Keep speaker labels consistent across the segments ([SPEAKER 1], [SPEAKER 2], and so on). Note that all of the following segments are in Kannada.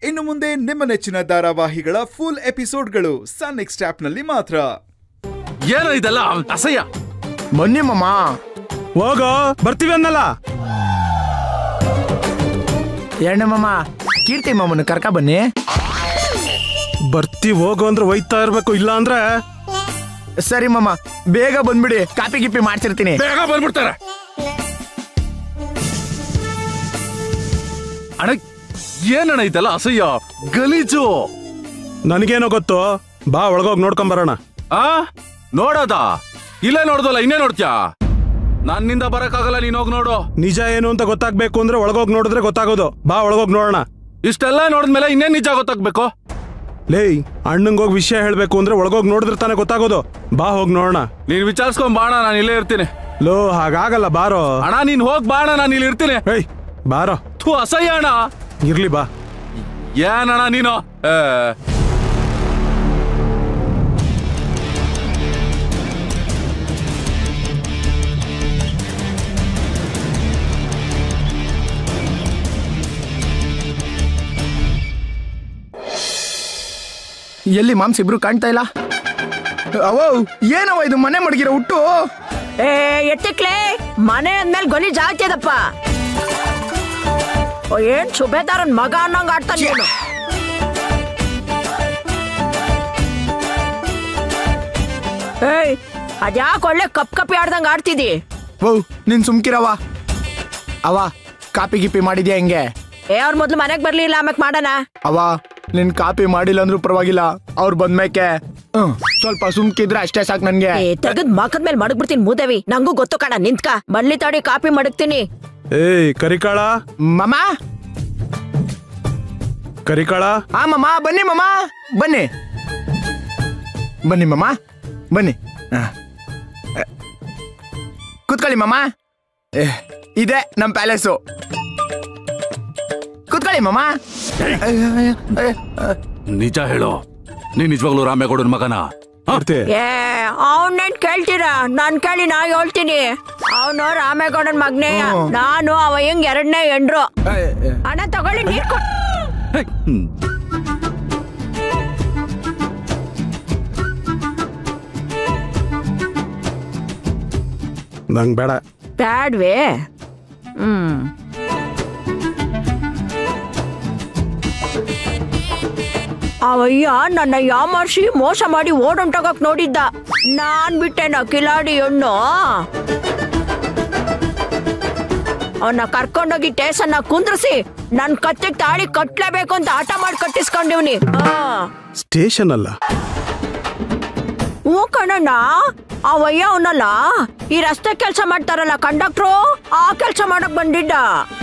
[SPEAKER 1] ಇನ್ನು ಮುಂದೆ ನಿಮ್ಮ ನೆಚ್ಚಿನ ಧಾರಾವಾಹಿಗಳ ಫುಲ್ ಎಪಿಸೋಡ್ಗಳು ಸನ್ ನೆಕ್ಸ್ಟ್ ಆಪ್ನಲ್ಲಿ ಮಾತ್ರ
[SPEAKER 2] ಏನೋ ಇದೆಲ್ಲ ಅಸಹ್ಯ
[SPEAKER 3] ಬನ್ನಿ ಮಾಮ
[SPEAKER 4] ಹೋಗೋ ಬರ್ತೀವಿ ಅನ್ನಲ್ಲ
[SPEAKER 3] ಎರಡನೇ ಮಾಮ ಕೀರ್ತಿ ಮಾಮನ ಕರ್ಕ ಬನ್ನಿ
[SPEAKER 4] ಬರ್ತೀವಿ ಹೋಗೋ ಅಂದ್ರೆ ಒಯ್ತಾ ಇರ್ಬೇಕು ಇಲ್ಲ ಅಂದ್ರೆ
[SPEAKER 3] ಸರಿ ಮಾಮ ಬೇಗ ಬಂದ್ಬಿಡಿ ಕಾಪಿ ಗಿಪಿ ಮಾಡ್ತಿರ್ತೀನಿ
[SPEAKER 2] ಬೇಗ ಬಂದ್ಬಿಡ್ತಾರೆ ಅಣ್ಣ ಏನಣ್ಣ ಇದೆಲ್ಲ ಅಸಹ್ಯ ಗಲೀಜು
[SPEAKER 4] ನನಗೇನೋ ಗೊತ್ತು ಬಾ ಒಳಗೋಗಿ ನೋಡ್ಕೊಂಡ್ ಬರೋಣ
[SPEAKER 2] ಆ ನೋಡೋದ ಇಲ್ಲೇ ನೋಡ್ದಲ್ಲ ಇನ್ನೇ ನೋಡ್ತ್ಯಾ ನನ್ನಿಂದ ಬರಕ್ಕಾಗಲ್ಲ ನೀನ್ ಹೋಗ್ ನೋಡು
[SPEAKER 4] ನಿಜ ಏನು ಅಂತ ಗೊತ್ತಾಗ್ಬೇಕು ಅಂದ್ರೆ ಒಳಗೋಗಿ ನೋಡಿದ್ರೆ ಗೊತ್ತಾಗೋದು ಬಾ ಒಳಗೋಗಿ ನೋಡೋಣ
[SPEAKER 2] ಇಷ್ಟೆಲ್ಲ ನೋಡಿದ್ಮೇಲೆ ಇನ್ನೇನ್ ನಿಜ ಗೊತ್ತಾಗ್ಬೇಕು
[SPEAKER 4] ಲೇಯ್ ಅಣ್ಣಂಗ್ ಹೋಗಿ ವಿಷಯ ಹೇಳ್ಬೇಕು ಅಂದ್ರೆ ಒಳಗೋಗಿ ನೋಡಿದ್ರೆ ತಾನೇ ಗೊತ್ತಾಗೋದು ಬಾ ಹೋಗಿ ನೋಡೋಣ
[SPEAKER 2] ನೀನ್ ವಿಚಾರಿಸ್ಕೊಂಡ್ ಬಾಣ ನಾನು ಇಲ್ಲೇ ಇರ್ತೀನಿ
[SPEAKER 4] ಲೋ ಹಾಗಾಗಲ್ಲ ಬಾರೋ
[SPEAKER 2] ಅಣ್ಣ ನೀನ್ ಹೋಗ್ ಬಾಣ ನಾನು ಇಲ್ಲಿ ಇರ್ತೀನಿ
[SPEAKER 4] ಏಯ್ ಬಾರೋ
[SPEAKER 2] ಥೂ ಅಸಹ್ಯ ಅಣ್ಣ
[SPEAKER 4] ಇರ್ಲಿ ಬಾ
[SPEAKER 2] ಏನಣ್ಣ ನೀನು ಏ,
[SPEAKER 3] ಎಲ್ಲಿ ಮಾಮ್ಸ್ ಇಬ್ರು ಕಾಣ್ತಾ ಇಲ್ಲ ಅವೋ ಏನವ ಇದು ಮನೆ ಮಡಗಿರೋ ಹುಟ್ಟು
[SPEAKER 5] ಏ ಎತ್ತಿಕ್ಲೆ ಮನೆ ಅಂದ್ಮೇಲೆ ಗಲೀಜ್ ಆಗ್ತಿದಪ್ಪ ಓ, ಏನ್ ಸುಬೇದಾರನ್ ಮಗ ಅನ್ನಂಗ ಆಡ್ತಾನೆ ನೀನು ಏಯ್ ಅದ್ಯಾಕೆ ಒಳ್ಳೆ ಕಪ್ ಕಪ್ಪಿ ಆಡ್ದಂಗ ಆಡ್ತಿದಿ
[SPEAKER 3] ಓ ನೀನ್ ಸುಮ್ಕಿರವ ಅವ ಕಾಪಿ ಗಿಪಿ ಮಾಡಿದ್ಯಾ ಹೆಂಗೆ
[SPEAKER 5] ಏ ಅವ್ರ ಮೊದ್ಲು ಮನೆಗ್ ಬರ್ಲಿಲ್ಲ ಆಮ್ಯಾಕ್ ಮಾಡೋಣ
[SPEAKER 3] ಅವ ನಿನ್ ಕಾಪಿ ಮಾಡಿಲ್ಲ ಅಂದ್ರೂ ಪರವಾಗಿಲ್ಲ ಅವ್ರು ಬಂದ್ಮೇಕೆ ಹ್ಮ್ ಸ್ವಲ್ಪ ಸುಮ್ಕಿದ್ರೆ ಅಷ್ಟೇ ಸಾಕು ನನ್ಗೆ
[SPEAKER 5] ಏ ತೆಗದ್ ಮಕದ ಮೇಲೆ ಮಡಗ್ಬಿಡ್ತೀನಿ ಮೂದೇವಿ ನಂಗೂ ಗೊತ್ತು ಕಣ ನಿಂತ್ಕ ಮಳ್ಳಿ ತಾಡಿ ಕಾಪಿ ಮಡಗ್ತೀನಿ
[SPEAKER 4] ಏಯ್ ಕರಿಕಾಳ
[SPEAKER 3] ಮಮ್ಮ
[SPEAKER 4] ಕರಿಕಾಳ
[SPEAKER 3] ಆ ಮಮ್ಮ ಬನ್ನಿ ಮಮ್ಮ ಬನ್ನಿ ಬನ್ನಿ ಮಮ್ಮ ಬನ್ನಿ ಆ. ಆ. ಕೂತ್ಕೊಳ್ಳಿ ಮಮ್ಮ ಏ, ಇದೆ ನಮ್ ಪ್ಯಾಲೇಸು ಕೂತ್ಕೊಳ್ಳಿ ಮಮ್ಮ ಅಯ್ಯೋ, ಅಯ್ಯೋ, ಅಯ್ಯೋ, ಅಯ್ಯೋ.
[SPEAKER 2] ನಿಜ ಹೇಳು ನೀನ್ ನಿಜವಾಗ್ಲೂ ರಾಮೇಗೌಡನ ಮಗನ
[SPEAKER 4] ಇರ್ತಿ
[SPEAKER 5] ಏ ಅವನ್ನೇನ್ ಕೇಳ್ತೀರಾ ನಾನ್ ಕೇಳಿ ನಾ ಹೇಳ್ತೀನಿ ಅವನು ರಾಮೇಗೌಡನ್ ಮಗ್ನೇಯ
[SPEAKER 3] ಹ್ಮ್.
[SPEAKER 5] ನಾನು ಅವ ಹೆಂಗ್ ಎರಡನೇ ಎಂಡ್ರು
[SPEAKER 3] ಅಯ್ಯೋ, ಅಯ್ಯೋ.
[SPEAKER 5] ಅಣ್ಣ ತಗೊಳ್ಳಿ ನೀರ್ ಕೊಡ್
[SPEAKER 2] ಹ್ಮ್.
[SPEAKER 4] ನಂಗ್ ಬೇಡ
[SPEAKER 5] ಬ್ಯಾಡ್ವೇ ಹ್ಮ್ ಅವಯ್ಯ ನನ್ನ ಯಾಮರ್ಸಿ ಮೋಸ ಮಾಡಿ ಓಡೊಂಟೋಗಕ್ ನೋಡಿದ್ದ ನಾನ್ ಬಿಟ್ಟೆನ ಕಿಲಾಡಿ ಹೆಣ್ಣು ಅವನ್ನ ಕರ್ಕೊಂಡೋಗಿ ಟೇಸನ್ನ ಕುಂದ್ರಿಸಿ ನನ್ ಕತ್ತಿಗೆ ತಾಳಿ ಕಟ್ಲೇಬೇಕು ಅಂತ ಆಟ ಮಾಡಿ ಕಟ್ಟಿಸ್ಕೊಂಡಿವ್ನಿ ಹಾ
[SPEAKER 4] ಸ್ಟೇಷನ್ ಅಲ್ಲ
[SPEAKER 5] ಹ್ಞೂ ಕಣಣ್ಣ ಅವಯ್ಯ ಅವನಲ್ಲ ಈ ರಸ್ತೆ ಕೆಲಸ ಮಾಡ್ತಾರಲ್ಲ ಕಂಡಕ್ಟ್ರು ಆ ಕೆಲಸ ಮಾಡಕ್ ಬಂದಿದ್ದ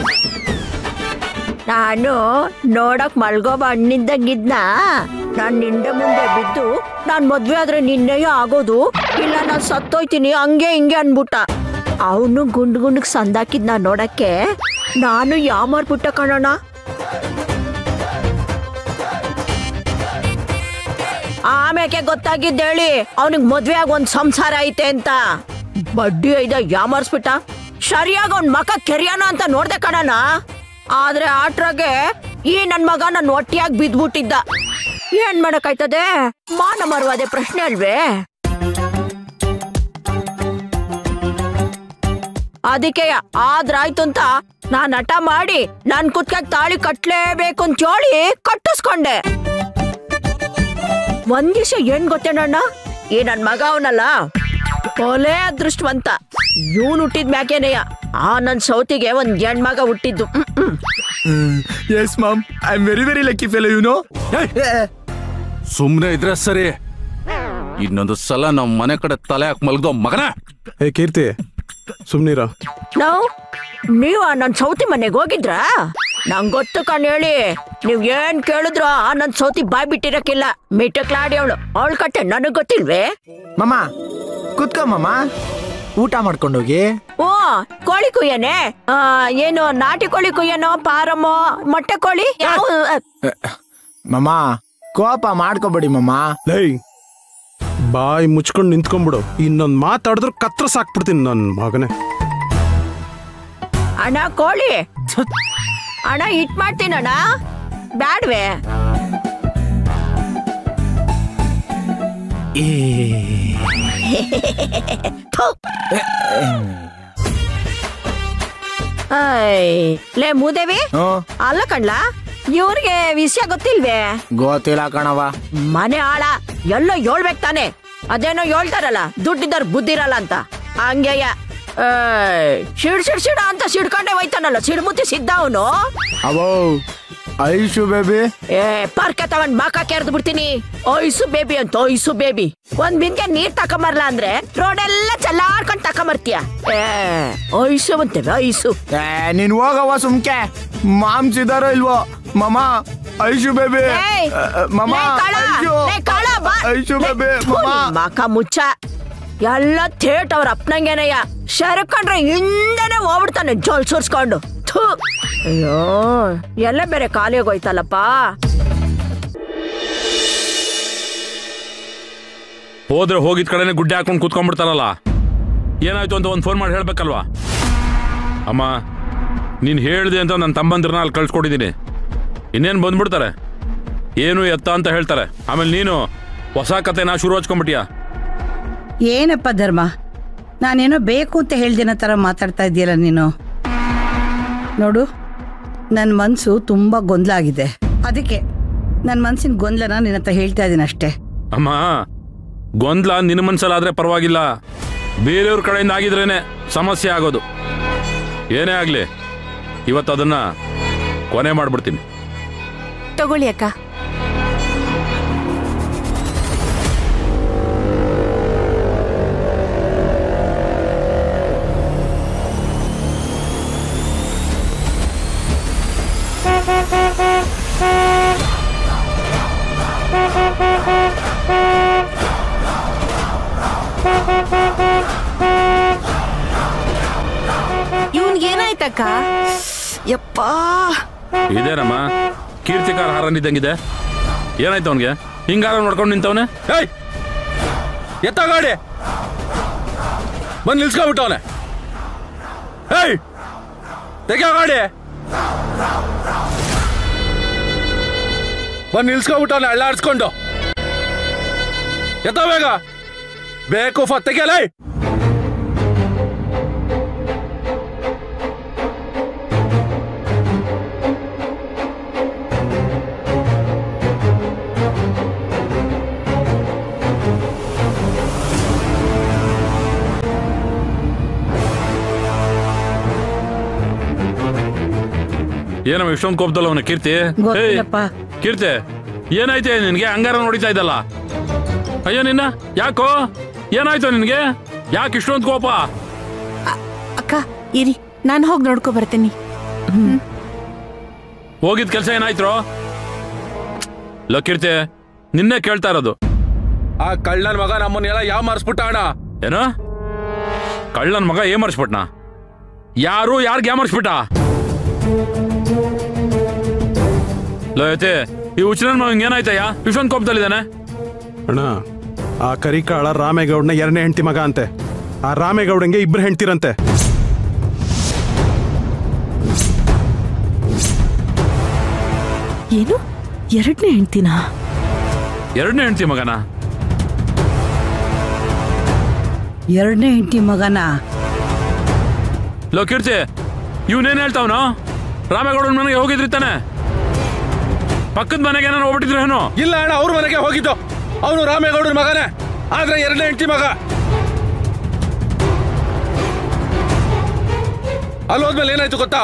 [SPEAKER 5] ನಾನು ನೋಡಕ್ ಮಲ್ಗೋ ಬಣ್ಣಿದ್ದಂಗಿದ್ನ ನಾನ್ ನಿಂದೆ ಮುಂದೆ ಬಿದ್ದು ನಾನ್ ಮದ್ವೆ ಆದ್ರೆ ನಿನ್ನೆಯ ಆಗೋದು ಇಲ್ಲ ನಾನ್ ಸತ್ತೋಯ್ತೀನಿ ಹಂಗೆ ಹಿಂಗೆ ಅನ್ಬಿಟ್ಟ ಅವನು ಗುಂಡ್ ಗುಂಡ್ಗ್ ಸಂದಾಕಿದ್ನ ನೋಡಕ್ಕೆ ನಾನು ಯಾಮಾರ್ಬಿಟ್ಟ ಕಣಣ್ಣ ಆಮೇಲೆ ಗೊತ್ತಾಗಿದ್ದೇಳಿ ಅವನಿಗೆ ಮದ್ವೆ ಆಗ ಒಂದ್ ಸಂಸಾರ ಐತೆ ಅಂತ ಬಡ್ಡಿ ಐದ ಯಾಮರ್ಸ್ಬಿಟ್ಟ ಸರಿಯಾಗಿ ಅವ್ನ್ ಮಕ ಕೆರಿಯಾನ ಅಂತ ನೋಡ್ದೆ ಕಣನ ಆದ್ರೆ ಆಟ್ರಾಗೆ ಈ ನನ್ ಮಗ ನನ್ನ ಒಟ್ಟಿಯಾಗಿ ಬಿದ್ಬಿಟ್ಟಿದ್ದ ಏನ್ ಮಾಡಕ್ಕಾಯ್ತದೆ ಮಾನ ಮರುವಾದೆ ಪ್ರಶ್ನೆ ಅಲ್ವೇ ಅದಕ್ಕೆ ಆದ್ರಾಯ್ತು ಅಂತ ನಾನ್ ಹಠ ಮಾಡಿ ನನ್ ಕುತ್ಕಾಗ ತಾಳಿ ಕಟ್ಲೇಬೇಕು ಅಂತ ಹೇಳಿ ಕಟ್ಟಿಸ್ಕೊಂಡೆ ಒಂದ್ ದಿವಸ ಏನ್ ಗೊತ್ತೇನಣ್ಣ ಈ ನನ್ ಮಗ ಅವನಲ್ಲ ಒಲೆ ಅದೃಷ್ಟವಂತ ಇವನ್ ಹುಟ್ಟಿದ್ ಮ್ಯಾಕೇನೆಯ ಆ ನನ್ ಸೌತಿಗೆ ಒಂದ್ ಹೆಣ್ ಮಗ ಹುಟ್ಟಿದ್ದು hmm, hmm.
[SPEAKER 3] Yes mom I am very very lucky fellow you know
[SPEAKER 2] ಸುಮ್ನೆ ಇದ್ರೆ ಸರಿ ಇನ್ನೊಂದು ಸಲ ನಮ್ ಮನೆ ಕಡೆ ತಲೆ ಹಾಕಿ ಮಲಗ್ದೋ ಮಗನ
[SPEAKER 4] ಏ ಕೀರ್ತಿ ಸುಮ್ನಿರ
[SPEAKER 5] ನಾವು ನೀವ್ ಆ ನನ್ ಸೌತಿ ಮನೆಗೆ ಹೋಗಿದ್ರಾ ನಂಗ್ ಗೊತ್ತು ಕಣ್ ಹೇಳಿ ನೀವ್ ಏನ್ ಕೇಳಿದ್ರು ಆ ನನ್ ಸೌತಿ ಬಾಯ್ ಬಿಟ್ಟಿರಕ್ಕಿಲ್ಲ ಮಿಟಕ್ಲಾಡಿ ಅವಳು ಅವಳ ಕಟ್ಟೆ ನನಗ್ ಗೊತ್ತಿಲ್ವೇ
[SPEAKER 3] ಮಮ್ಮ ಕೂತ್ಕೋ ಮಮ್ಮ ಊಟ ಮಾಡ್ಕೊಂಡೋಗಿ
[SPEAKER 5] ಓ ಕೋಳಿ ಕುಯ್ಯನೆ ಆ, ಏನು ನಾಟಿ ಕೋಳಿ ಕುಯ್ಯನೋ ಪಾರಮ್ಮೋ ಮೊಟ್ಟೆ ಕೋಳಿ ಯಾವ
[SPEAKER 3] ಮಮ್ಮ ಕೋಪ ಮಾಡ್ಕೋಬೇಡಿ ಮಮ್ಮ
[SPEAKER 4] ಲೈ ಬಾಯಿ ಮುಚ್ಕೊಂಡು ನಿಂತ್ಕೊಂಡ್ಬಿಡು ಇನ್ನೊಂದ್ ಮಾತಾಡಿದ್ರೆ ಕತ್ರ ಸಾಕ್ಬಿಡ್ತೀನಿ ನನ್ ಮಗನೇ
[SPEAKER 5] ಅಣ್ಣ ಕೋಳಿ ಅಣ್ಣ ಇಟ್ ಮಾಡ್ತೀನಣ್ಣ ಬ್ಯಾಡ್ವೆ ಥು. ಐ, ಲೇ ಮೂದೇವಿ
[SPEAKER 3] ಹ್ಮ್
[SPEAKER 5] ಅಲ್ಲ ಕಣ್ಲ ಇವ್ರಿಗೆ ವಿಷಯ ಗೊತ್ತಿಲ್ವೇ
[SPEAKER 3] ಗೊತ್ತಿಲ್ಲ ಕಣವ
[SPEAKER 5] ಮನೆ ಆಳ ಎಲ್ಲೋ ಹೇಳ್ಬೇಕು ತಾನೆ ಅದೇನೋ ಹೇಳ್ತಾರಲ್ಲ ದುಡ್ಡಿದ್ದವ್ರ ಬುದ್ಧಿ ಇರಲ್ಲ ಅಂತ ಹಂಗೆಯ ಸಿಡ್ ಸಿಡ್ ಸಿಡ ಅಂತ ಸಿಡ್ಕೊಂಡೆ ಹೋಯ್ತಾನಲ್ಲ ಸಿಡ್ಮುತ್ತಿ ಸಿದ್ದ ಅವನು
[SPEAKER 3] ಅವೋ ಐಶು ಬೇಬಿ
[SPEAKER 5] ಏ ಪಾರ್ಕೆ ತಗೊಂಡ್ ಮಾಕ ಕೆರೆದು ಬಿಡ್ತೀನಿ ಐಸು ಬೇಬಿ ಅಂತ ಐಸು ಬೇಬಿ ಒಂದ್ ಬಿನ್ಗೆ ನೀರ್ ತಕೊಂಬರ್ಲ ಅಂದ್ರೆ ರೋಡ್ ಎಲ್ಲ ಚಲ್ಲಾಡ್ಕೊಂಡ್ ತಕೊಂಬರ್ತೀಯ ಏ ಐಸು ಅಂತೇವೆ ಐಸು
[SPEAKER 3] ಏ ನೀನ್ ಹೋಗವ ಸುಮ್ಕೆ ಮಾಮ್ಸಿದಾರೋ ಇಲ್ವೋ ಮಮ ಐಶು ಬೇಬಿ
[SPEAKER 5] ಏಯ್,
[SPEAKER 3] ಮಮ
[SPEAKER 5] ಲೇ ಕಾಳ,
[SPEAKER 3] ಐಶು
[SPEAKER 5] ಲೇ ಕಾಳ, ಬಾ.
[SPEAKER 3] ಐಶು
[SPEAKER 5] ಲೇ,
[SPEAKER 3] ಬೇಬಿ
[SPEAKER 5] ಥು,
[SPEAKER 3] ಮಮ
[SPEAKER 5] ನಿನ್ ಮಕ ಮುಚ್ಚ ಎಲ್ಲ ಥೇಟ್ ಅವ್ರ ಅಪ್ಪನಂಗೇನಯ್ಯ ಶರಕಂಡ್ರೆ ಹಿಂದೆನೆ ಹೋಗ್ಬಿಡ್ತಾನೆ ಜೋಲ್ ಸುರ್ಸ್ಕೊಂಡು ಥು ಅಯ್ಯೋ ಎಲ್ಲ ಬೇರೆ ಖಾಲಿ ಹೋಯ್ತಲ್ಲಪ್ಪ
[SPEAKER 2] ಹೋದ್ರೆ ಹೋಗಿದ್ ಕಡೆನೆ ಗುಡ್ಡೆ ಹಾಕೊಂಡು ಕೂತ್ಕೊಂಡ್ಬಿಡ್ತಾರಲ್ಲ ಏನಾಯ್ತು ಅಂತ ಒಂದು ಫೋನ್ ಮಾಡಿ ಹೇಳ್ಬೇಕಲ್ವಾ ಅಮ್ಮ ನೀನು ಹೇಳ್ದೆ ಅಂತ ನನ್ನ ತಮ್ಮಂದ್ರನ್ನ ಅಲ್ಲಿ ಕಳ್ಸ್ಕೊಟ್ಟಿದ್ದೀನಿ ಇನ್ನೇನು ಬಂದ್ಬಿಡ್ತಾರೆ ಏನು ಎತ್ತ ಅಂತ ಹೇಳ್ತಾರೆ ಆಮೇಲೆ ನೀನು ಹೊಸ ಕತೆನ ಶುರು ಹಚ್ಕೊಂಡ್ಬಿಟ್ಯಾ
[SPEAKER 6] ಏನಪ್ಪ ಧರ್ಮ ನಾನೇನೋ ಬೇಕು ಅಂತ ಹೇಳ್ದಿನ ಥರ ಮಾತಾಡ್ತಾ ಇದೆಯಲ್ಲ ನೀನು ನೋಡು ನನ್ನ ಮನಸ್ಸು ತುಂಬ ಗೊಂದಲ ಆಗಿದೆ ಅದಕ್ಕೆ ನನ್ನ ಮನಸ್ಸಿನ ಗೊಂದಲನ ನಿನ್ನ ಹತ್ರ ಹೇಳ್ತಾ ಇದ್ದೀನಿ ಅಷ್ಟೇ
[SPEAKER 2] ಅಮ್ಮ ಗೊಂದಲ ನಿನ್ನ ಮನ್ಸಲ್ಲಾದ್ರೆ ಪರವಾಗಿಲ್ಲ ಬೇರೆಯವ್ರ ಕಡೆಯಿಂದ ಆಗಿದ್ರೇನೆ ಸಮಸ್ಯೆ ಆಗೋದು ಏನೇ ಆಗಲಿ ಇವತ್ತು ಅದನ್ನ ಕೊನೆ ಮಾಡ್ಬಿಡ್ತೀನಿ
[SPEAKER 7] ತಗೊಳ್ಳಿ ಅಕ್ಕ ಇವನ್ಗೇನಾಯ್ತಕ್ಕ ಯಪ್ಪಾ
[SPEAKER 2] ಇದೇನಮ್ಮ ಕೀರ್ತಿಕಾರ ಹಾರನಿದ್ದಂಗಿದೆ ಏನಾಯ್ತು ಅವನಿಗೆ ಹಿಂಗಾರ ನೋಡ್ಕೊಂಡು ನಿಂತವನೆ ಏಯ್ ಎತ್ತ ಗಾಡಿ ಬಂದು ನಿಲ್ಸ್ಕೊಂಡ್ಬಿಟ್ಟವನೆ ಏಯ್ ತೆಗಿಯೋ ಗಾಡಿ ಬಂದು ನಿಲ್ಸ್ಕೊಂಡ್ಬಿಟ್ಟವನೆ ಅಳ್ಳಾಡ್ಸ್ಕೊಂಡು ಎತ್ತ ಬೇಗ ಬೇಕು ಫ ತೆಗಿಯಲ್ಲ ಏನಮ್ಮ ಇಷ್ಟೊಂದು ಕೋಪದಲ್ಲ ಅವನ ಕೀರ್ತಿ
[SPEAKER 6] ಗೊತ್ತಿಲ್ಲಪ್ಪ.
[SPEAKER 2] ಏಯ್, ಕೀರ್ತಿ ಏನಾಯ್ತೆ ನಿನ್ಗೆ ಹಂಗಾರ ನೋಡಿತಾ ಇದ್ದಲ್ಲ ಅಯ್ಯೋ ನಿನ್ನ ಯಾಕೋ ಏನಾಯ್ತು ನಿನ್ಗೆ ಯಾಕೆ ಇಷ್ಟೊಂದು ಕೋಪ
[SPEAKER 7] ಅಕ್ಕ ಇರಿ ನಾನು ಹೋಗಿ ನೋಡ್ಕೊ ಬರ್ತೀನಿ
[SPEAKER 2] ಹೋಗಿದ್ ಕೆಲಸ ಏನಾಯ್ತು ಲೋ ಕೀರ್ತಿ ನಿನ್ನೆ ಕೇಳ್ತಾ ಇರೋದು ಆ ಕಳ್ಳನ ಮಗ ನಮ್ಮನ್ನೆಲ್ಲ ಯಾವ ಮಾರಿಸ್ಬಿಟ್ಟ ಅಣ್ಣ ಏನೋ ಕಳ್ಳನ ಮಗ ಏನ್ ಮಾರಿಸ್ಬಿಟ್ನ ಯಾರು ಯಾರಿಗೆ ಯಾಮರ್ಸ್ಬಿಟ್ಟ ಲೋ ಯತಿ ಈ ಹುಚ್ಚನ ಮಗ ಏನಾಯ್ತಯ್ಯ ಇಷ್ಟೊಂದು ಕೋಪದಲ್ಲಿದ್ದಾನೆ
[SPEAKER 4] ಅಣ್ಣ ಆ ಕರಿಕಾಳ ರಾಮೇಗೌಡನ ಎರಡನೇ ಹೆಂಡತಿ ಮಗ ಅಂತೆ ಆ ರಾಮೇಗೌಡಂಗೆ ಇಬ್ರು ಹೆಂಡ್ತಿರಂತೆ
[SPEAKER 7] ಏನು ಎರಡನೇ ಹೆಂಡ್ತಿನಾ
[SPEAKER 2] ಎರಡನೇ ಹೆಂಡತಿ ಮಗನ
[SPEAKER 6] ಎರಡನೇ ಹೆಂಡತಿ ಮಗನ
[SPEAKER 2] ಲೋ ಕೀರ್ತಿ ಇವನೇನ್ ಹೇಳ್ತಾವನು ರಾಮೇಗೌಡನ ಮನೆಗೆ ಹೋಗಿದ್ರಿ ತಾನೆ ಪಕ್ಕದ ಮನೆಗೆ ನಾನು ಹೋಗ್ಬಿಟ್ಟಿದ್ರು ಏನು ಇಲ್ಲ ಅಣ್ಣ ಅವ್ರ ಮನೆಗೆ ಹೋಗಿದ್ದು ಅವನು ರಾಮೇಗೌಡನ ಮಗನೇ ಆದ್ರೆ ಎರಡನೇ ಹೆಂಡತಿ ಮಗ ಅಲ್ಲಿ ಹೋದ್ಮೇಲೆ ಏನಾಯ್ತು ಗೊತ್ತಾ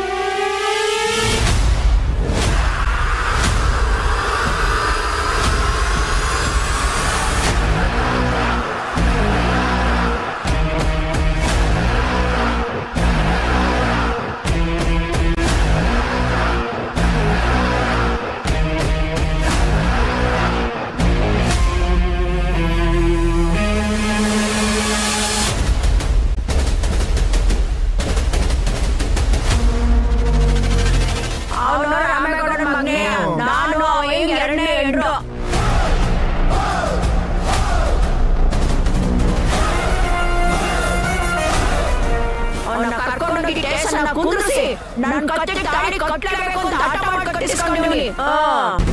[SPEAKER 5] ಅವನು ರಾಮೇಗೌಡನ ಮಗನೇ ನಾನು ಅವನಿಗೆ ಎರಡನೇ ಹೆಂಡ್ರು ಅವನ್ನ ಕರ್ಕೊಂಡೋಗಿ ಸ್ಟೇಷನ್ ಕುಂದ್ರಿಸಿ ನನ್ನ ಕತ್ತೆ ತಾಳಿ ಕಟ್ಟಲೇಬೇಕು ಅಂತ ಹಠ ಮಾಡ್ಕೊ ಕಟ್ಟಿಸ್ಕೊಂಡಿವ್ನಿ. ಆ.